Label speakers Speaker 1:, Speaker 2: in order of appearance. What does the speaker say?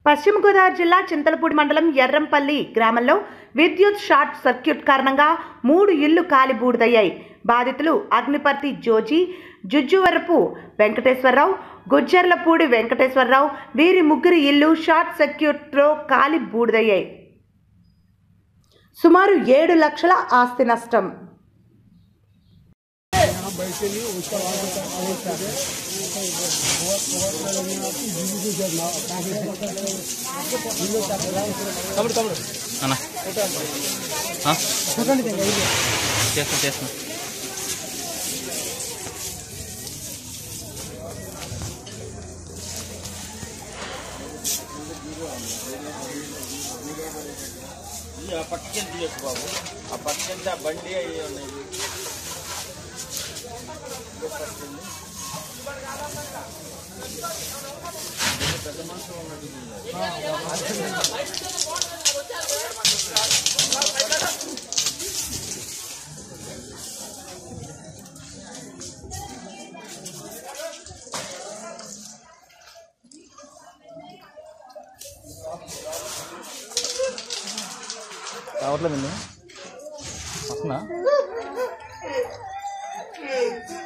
Speaker 1: పశ్చిమ గోదావరి జిల్లా చింతలపూడి మండలం ఎర్రంపల్లి గ్రామంలో విద్యుత్ షార్ట్ సర్క్యూట్ కారణంగా మూడు ఇళ్లు కాలి బూడిదయ్యాయి బాధితులు అగ్నిపర్తి జోజీ జుజ్జువరపు వెంకటేశ్వరరావు గుజ్జర్లపూడి వెంకటేశ్వరరావు వీరి ముగ్గురి ఇల్లు షార్ట్ సర్క్యూట్లో కాలి బూడిదయ్యాయి సుమారు ఏడు లక్షల ఆస్తి నష్టం
Speaker 2: తమ్ముడు తమ్ముడు అన్న ఆ? చేస్తాను చేస్తాను
Speaker 3: ఆ పట్టుకెళ్ళి తీయచ్చు బాబు ఆ పట్టుకెళ్తే ఆ బండి అవి ఉన్నాయి
Speaker 2: రావట్లేదు వస్తుందా